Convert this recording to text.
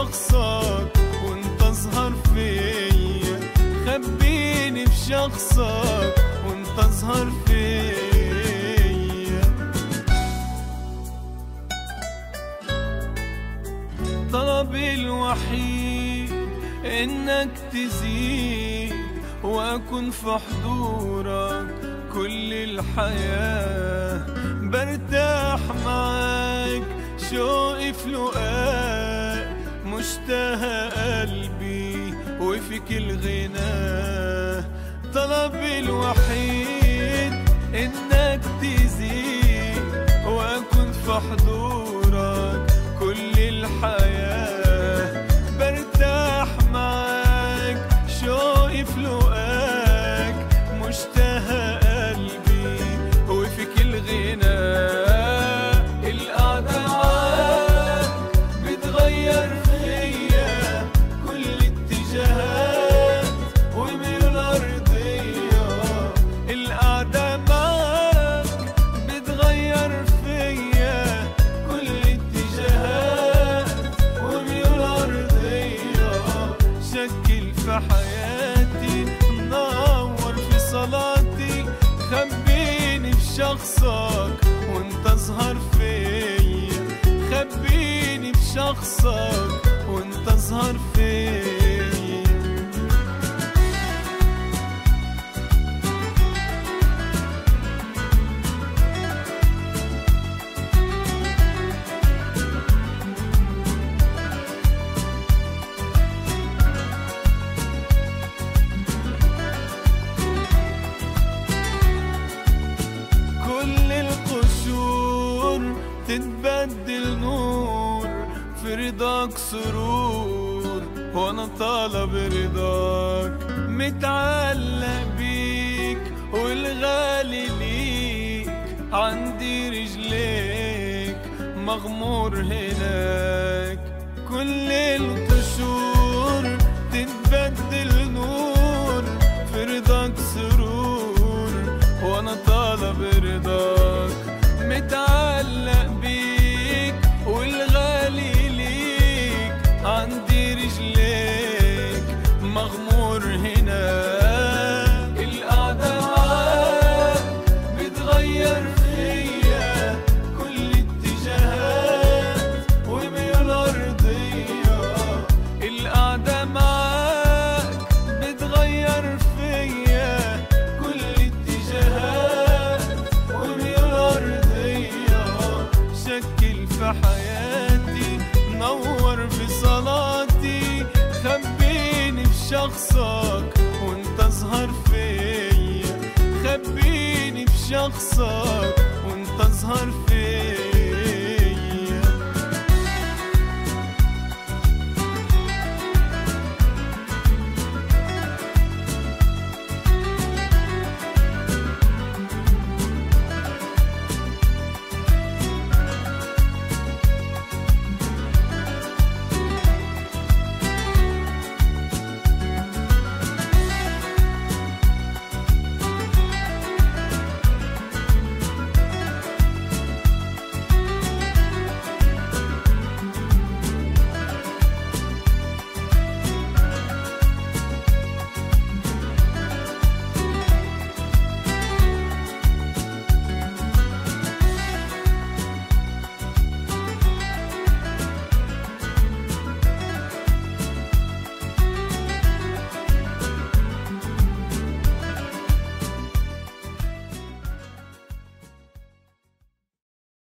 شخصك وانت اظهر فيا خبيني في شخصك وانت اظهر فيا طلبي الوحيد انك تزيد واكون في حضورك كل الحياة برتاح معاك شوقي في لقاك مشتاق قلبي وفيك الغنى طلبي الوحيد انك تزيد واكون في حضورك كل الحياة برتاح معاك شوقي في لقاك مشتاق قلبي وفيك الغنى القعدة معاك بتغير فيا كل اتجاهات وميول أرضية القعدة معاك بتغير فيا كل اتجاهات وميول أرضية شكل في حياتي نور في صلاتي خبيني في شخصك وانت اظهر فيا خبيني في شخصك وانت اظهر فيا كل القشور تتبدل نور في رضاك سرور وانا طالب رضاك متعلق بيك والغالي ليك عندي رجليك مغمور هناك كل القشور تتبدل نور في رضاك سرور وانا طالب رضاك متعلق بيك والغالي ليك عندي رجليك مغمور هناك القعدة معاك بتغير فيا كل اتجاهات وميول أرضية القعدة معاك بتغير فيا كل اتجاهات وميول أرضية شكل في حياتي نور في صلاتي خبيني في شخصك وانت اظهر فيا خبيني في شخصك وانت اظهر فيا